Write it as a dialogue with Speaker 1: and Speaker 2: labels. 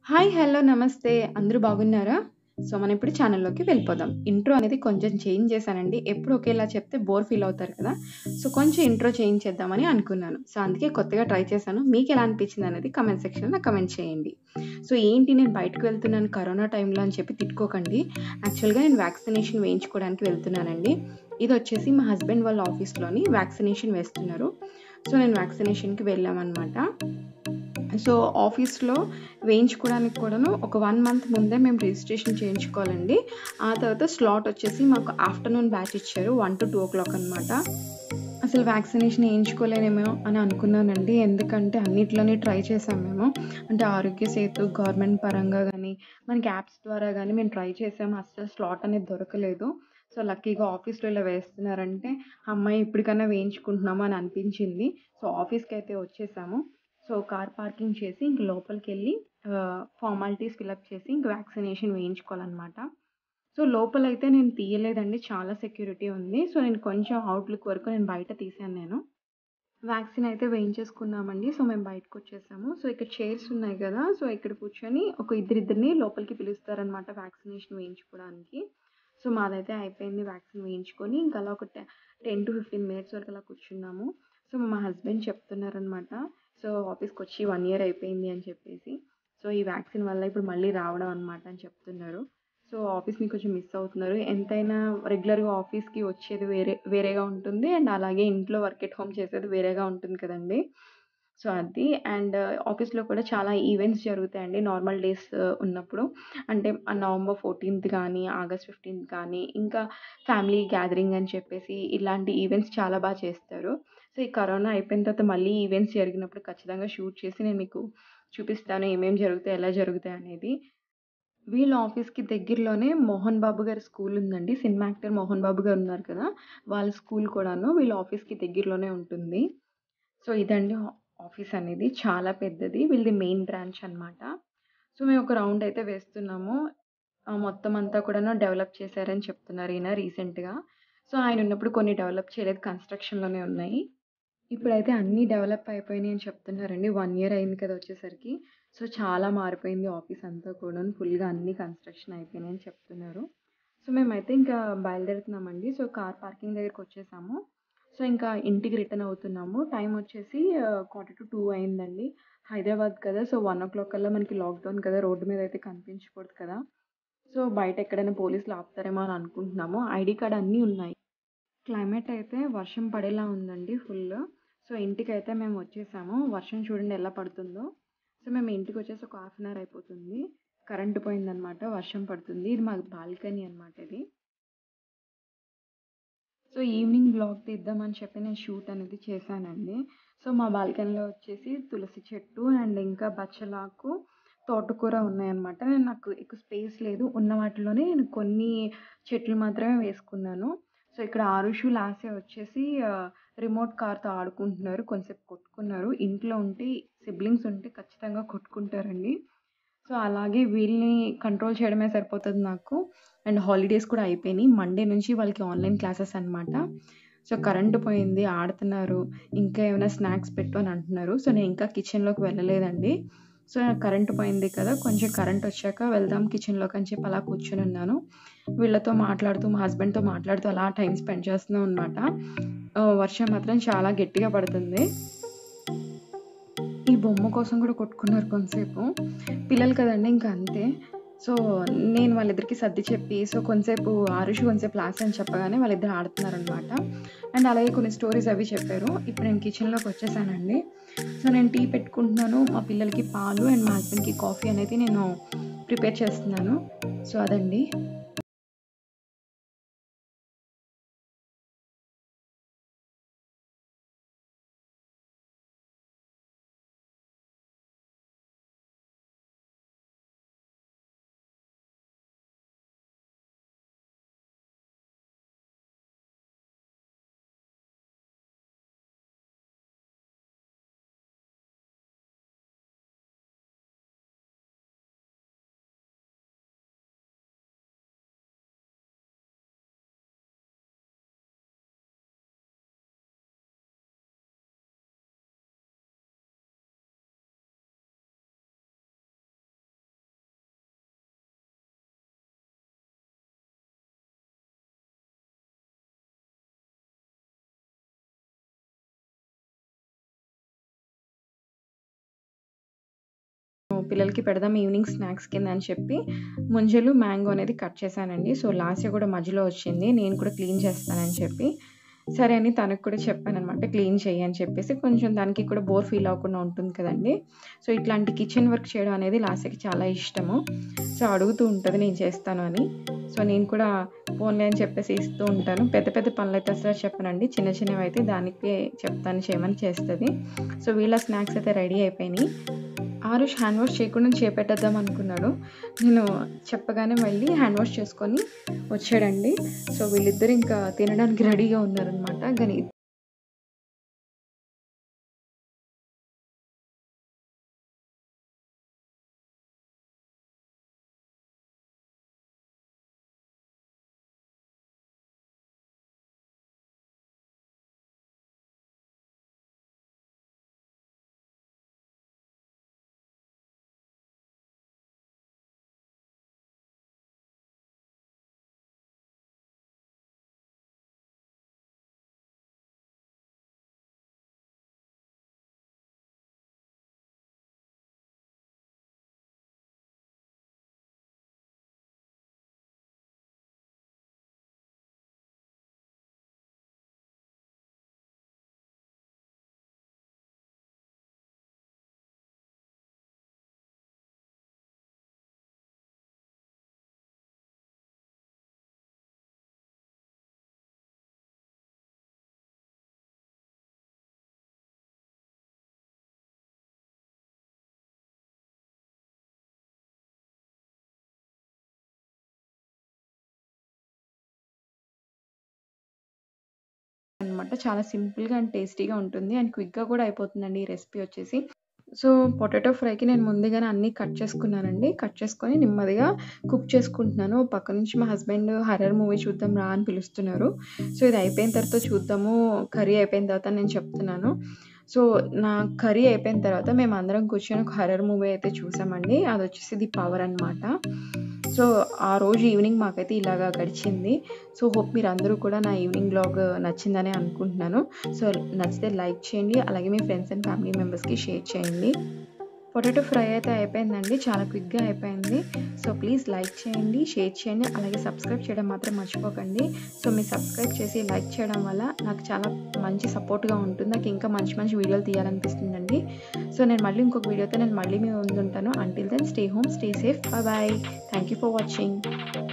Speaker 1: Hi! Hello! నమస్తే. అందరూ బాగున్నారా? సో, మనం ఇప్పుడు ఛానల్‌లోకి వెళ్ళిపోదాం. ఇంట్రో అనేది కొంచెం చేంజ్ చేశానండి. ఎప్పుడు ఒకేలా చెప్తే బోర్ ఫీల్ అవుతారు కదా! సో, కొంచెం ఇంట్రో చేంజ్ చేద్దామని అనుకున్నాను. సో, అందుకే కొత్తగా ట్రై చేశాను. మీకెలా అనిపించింది అనేది కామెంట్ సెక్షన్‌లో నాకు కామెంట్ చేయండి. సో, ఏంటి నేను బయటకి వెళ్తున్నాను కరోనా టైంలో అని చెప్పి తిట్టుకోకండి. యాక్చువల్‌గా నేను వ్యాక్సినేషన్ వేయించుకోవడానికి వెళ్తున్నానండి. ఇదొచ్చేసి మా హస్బెండ్ వాళ్ళ ఆఫీస్‌లోని వ్యాక్సినేషన్ వేస్తున్నారు. సో, నేను వ్యాక్సినేషన్‌కి వెళ్ళామనమాట. సో, ఆఫీస్‌లో వేయించుకోవడానికి కూడాను ఒక 1 మంత్ ముందే మేము రిజిస్ట్రేషన్ చేయించుకోవాలండి. ఆ తర్వాత స్లాట్ వచ్చేసి మాకు ఆఫ్టర్‌నూన్ బ్యాచ్ ఇచ్చారు. 1-2 అనమాట. అసలు వ్యాక్సినేషన్ ఏయించుకోలేనేమో అని అనుకున్నానండి. ఎందుకంటే అన్నిట్లోని ట్రై చేశాం మేము. అంటే ఆరోగ్య సేతు, గవర్నమెంట్ పరంగా గానీ, మనకి యాప్స్ ద్వారా గానీ మేము ట్రై చేసాము. అస్సలు స్లాట్ అనేది దొరకలేదు. సో, లక్కీగా ఆఫీస్‌లో ఇలా వేస్తున్నారంటే, హమ్మయ్య! ఇప్పటికన్నా వేయించుకుంటున్నాము అని అనిపించింది. సో, ఆఫీస్‌కైతే వచ్చేసాము. సో, కార్ పార్కింగ్ చేసి ఇంక లోపలికెళ్ళి ఆహ్, ఫార్మాలిటీస్ ఫిలప్ చేసి ఇంక వ్యాక్సినేషన్ వేయించుకోవాలనమాట. సో, లోపలైతే నేను తీయలేదండి. చాలా సెక్యూరిటీ ఉంది. సో, నేను కొంచెం అవుట్ లుక్ వరకు నేను బయట తీశాను నేను. వ్యాక్సిన్ అయితే వేయించేసుకున్నామండి. సో, మేము బయటకొచ్చేసాము. సో, ఇక్కడ చైర్స్ ఉన్నాయి గదా! సో, ఇక్కడ కూర్చొని ఒక ఇద్దరిద్దరిని లోపలికి పిలుస్తారనమాట వ్యాక్సినేషన్ వేయించుకోవడానికి. సో, మాదైతే అయిపోయింది వ్యాక్సిన్ వేయించుకొని ఇంక అలా ఒక టె 10-15 మినిట్స్ వరకు అలా కూర్చున్నాము. సో, మా హస్బెండ్ చెప్తున్నారనమాట. సో, ఆఫీస్‌కొచ్చి 1 ఇయర్ అయిపోయింది అని చెప్పేసి. సో, ఈ వ్యాక్సిన్ వల్ల ఇప్పుడు మళ్ళీ రావడం అనమాట అని చెప్తున్నారు. సో, ఆఫీస్‌ని కొంచెం మిస్ అవుతున్నారు. ఎంతైనా రెగ్యులర్‌గా ఆఫీస్‌కి వచ్చేది వేరే వేరేగా ఉంటుంది. అండ్ అలాగే ఇంట్లో వర్క్ ఎట్ హోమ్ చేసేది వేరేగా ఉంటుంది కదండీ! సో, అది అండ్ ఆఫీస్‌లో కూడా చాలా ఈవెంట్స్ జరుగుతాయండి నార్మల్ డేస్ ఉన్నప్పుడు. అంటే నవంబర్ 14థ్ గానీ, ఆగస్ట్ 15థ్ కానీ, ఇంకా ఫ్యామిలీ గ్యాదరింగ్ అని చెప్పేసి ఇలాంటి ఈవెంట్స్ చాలా బా చేస్తారు. సో, ఈ కరోనా అయిపోయిన తర్వాత మళ్ళీ ఈవెంట్స్ జరిగినప్పుడు ఖచ్చితంగా షూట్ చేసి నేను మీకు చూపిస్తాను ఏమేం జరుగుతాయి, ఎలా జరుగుతాయి అనేది. వీళ్ళ ఆఫీస్‌కి దగ్గరలోనే మోహన్ బాబు గారి స్కూల్ ఉందండి. సినిమా యాక్టర్ మోహన్ బాబు గారు ఉన్నారు కదా! వాళ్ళ స్కూల్ కూడాను వీళ్ళ ఆఫీస్‌కి దగ్గరలోనే ఉంటుంది. సో, ఇదండి ఆ ఆఫీస్ అనేది. చాలా పెద్దది. వీళ్ళది మెయిన్ బ్రాంచ్ అనమాట. సో, మేము ఒక రౌండ్ అయితే వేస్తున్నాము. ఆహ్, మొత్తం అంతా కూడాను డెవలప్ చేశారని చెప్తున్నారు ఈయన రీసెంట్‌గా. సో, ఆయన ఉన్నప్పుడు కొన్ని డెవలప్ చేయలేదు. కన్‌స్ట్రక్షన్‌లోనే ఉన్నాయి. ఇప్పుడైతే అన్నీ డెవలప్ అయిపోయినాయి అని చెప్తున్నారండి. 1 ఇయర్ అయింది కదా వచ్చేసరికి. సో, చాలా మారిపోయింది ఆఫీస్ అంతా కూడాను. ఫుల్‌గా అన్నీ కన్‌స్ట్రక్షన్ అయిపోయినాయి అని చెప్తున్నారు. సో, మేమైతే ఇంకా బయలుదేరుతున్నామండి. సో, కార్ పార్కింగ్ దగ్గరికొచ్చేసాము. సో, ఇంకా ఇంటికి రిటర్న్ అవుతున్నాము. టైం వచ్చేసి ఆహ్, 1/4-2 అయిందండి. హైదరాబాద్ కదా! సో, 1:00 కల్లా మనకి లాక్‌డౌన్ కదా! రోడ్డు మీద అయితే కనిపించకూడదు కదా! సో, బయట ఎక్కడైనా పోలీసులు ఆపుతారేమో అని అనుకుంటున్నాము. ఐడీ కార్డ్ అన్నీ ఉన్నాయి. క్లైమేట్ అయితే వర్షం పడేలా ఉందండి ఫుల్. సో, ఇంటికైతే మేము వచ్చేసాము. వర్షం చూడండి ఎలా పడుతుందో. సో, మేము ఇంటికొచ్చేసి ఒక హాఫ్ అన్ అవర్ అయిపోతుంది. కరెంట్ పోయిందనమాట. వర్షం పడుతుంది. ఇది మా బాల్కనీ అనమాట ఇది. సో, ఈవినింగ్ వ్లాగ్ తీద్దామని చెప్పి నేను షూట్ అనేది చేశానండి. సో, మా బాల్కనీలో వచ్చేసి తులసి చెట్టు అండ్ ఇంకా బచ్చలాకు, తోటకూర ఉన్నాయన్నమాట. నేను నాకు ఎక్కువ స్పేస్ లేదు. ఉన్న వాటిలోనే నేను కొన్ని చెట్లు మాత్రమే వేసుకున్నాను. సో, ఇక్కడ ఆరుషు, లాస్య వచ్చేసి ఆహ్, రిమోట్ కార్‌తో ఆడుకుంటున్నారు. కొంసేపు కొట్టుకున్నారు. ఇంట్లో ఉంటే సిబ్లింగ్స్ ఉంటే ఖచ్చితంగా కొట్టుకుంటారండి. సో, అలాగే వీళ్ళని కంట్రోల్ చేయడమే సరిపోతది నాకు. అండ్ హాలిడేస్ కూడా అయిపోయినాయి. మండే నుంచి వాళ్ళకి ఆన్‌లైన్ క్లాసెస్ అనమాట. సో, కరెంట్ పోయింది. ఆడుతున్నారు. ఇంకా ఏమైనా స్నాక్స్ పెట్టు అని అంటున్నారు. సో, నేను ఇంకా కిచెన్‌లోకి వెళ్ళలేదండి. సో, కరెంట్ పోయింది కదా! కొంచెం కరెంట్ వచ్చాక వెళ్దాం కిచెన్‌లోకి అని చెప్పి అలా కూర్చొనున్నాను. వీళ్ళతో మాట్లాడుతూ, మా హస్బెండ్‌తో మాట్లాడుతూ అలా టైమ్ స్పెండ్ చేస్తున్నాం అనమాట. ఆహ్, వర్షం మాత్రం చాలా గట్టిగా పడుతుంది. ఈ బొమ్మ కోసం కూడా కొట్టుకున్నారు కొంసేపు. పిల్లలు కదండీ! ఇంక అంతే. సో, నేను వాళ్ళిద్దరికీ సర్ది చెప్పి సో, కొంసేపు ఆరుషు కొంసేపు లాస్య అని చెప్పగానే వాళ్ళిద్దరు ఆడుతున్నారనమాట. అండ్ అలాగే కొన్ని స్టోరీస్ అవి చెప్పారు. ఇప్పుడు నేను కిచెన్‌లోకి వచ్చేసానండి. సో, నేను టీ పెట్టుకుంటున్నాను. మా పిల్లలకి పాలు అండ్ మా హస్బెండ్‌కి కాఫీ అనేది నేను ప్రిపేర్ చేస్తున్నాను. సో, అదండి. పిల్లలకి పెడదాం ఈవినింగ్ స్నాక్స్ కింద అని చెప్పి ముంజలు మ్యాంగో అనేది కట్ చేశానండి సో లాస్య కూడా మధ్యలో వచ్చింది నేను కూడా క్లీన్ చేస్తానని చెప్పి సరే అని తనకు కూడా చెప్పాననమాట క్లీన్ చెయ్యి అని చెప్పేసి కొంచెం దానికి కూడా బోర్ ఫీల్ అవ్వకుండా ఉంటుంది కదండి సో ఇట్లాంటి కిచెన్ వర్క్ చేయడం అనేది లాస్యకి చాలా ఇష్టము సో అడుగుతూ ఉంటుంది నేను చేస్తాను అని సో నేను కూడా ఫోన్లే అని చెప్పేసి ఇస్తూ ఉంటాను పెద్ద పెద్ద పనులు అయితే అసలు చెప్పనండి చిన్న చిన్నవి అయితే దానికే చెప్తాను చేయమని చేస్తుంది సో వీళ్ళ స్నాక్స్ అయితే రెడీ అయిపోయినాయి ఆరుష్ హ్యాండ్ వాష్ చేయకుండా చేపెట్టేద్దాం అనుకున్నాడు నేను చెప్పగానే మళ్ళీ హ్యాండ్ వాష్ చేసుకొని వచ్చాడండి సో వీళ్ళిద్దరు ఇంకా తినడానికి రెడీగా ఉన్నారనమాట కానీ అనమాట చాలా సింపుల్గా అండ్ టేస్టీగా ఉంటుంది అండ్ క్విక్గా కూడా అయిపోతుందండి ఈ రెసిపీ వచ్చేసి సో పొటాటో ఫ్రైకి నేను ముందుగానే అన్నీ కట్ చేసుకున్నానండి కట్ చేసుకొని నెమ్మదిగా కుక్ చేసుకుంటున్నాను పక్క నుంచి మా హస్బెండ్ హర్రర్ మూవీ చూద్దాం రా అని పిలుస్తున్నారు సో ఇది అయిపోయిన తర్వాత చూద్దాము కర్రీ అయిపోయిన తర్వాత నేను చెప్తున్నాను సో నా కర్రీ అయిపోయిన తర్వాత మేము అందరం కూర్చొని ఒక హర్రర్ మూవీ అయితే చూసామండి అది వచ్చేసి ది పవర్ అనమాట సో ఆ రోజు ఈవినింగ్ మాకైతే ఇలాగా గడిచింది సో హోప్ మీరు అందరూ కూడా నా ఈవినింగ్ బ్లాగ్ నచ్చిందని అనుకుంటున్నాను సో నచ్చితే లైక్ చేయండి అలాగే మీ ఫ్రెండ్స్ అండ్ ఫ్యామిలీ మెంబర్స్కి షేర్ చేయండి పొటాటో ఫ్రై అయితే అయిపోయిందండి చాలా క్విక్గా అయిపోయింది సో ప్లీజ్ లైక్ చేయండి షేర్ చేయండి అలాగే సబ్స్క్రైబ్ చేయడం మాత్రం మర్చిపోకండి సో మీరు సబ్స్క్రైబ్ చేసి లైక్ చేయడం వల్ల నాకు చాలా మంచి సపోర్ట్గా ఉంటుంది నాకు ఇంకా మంచి మంచి వీడియోలు తీయాలనిపిస్తుందండి సో నేను మళ్ళీ ఇంకొక వీడియోతో నేను మళ్ళీ మీ ముందు ఉంటాను until then stay home stay safe bye thank you for watching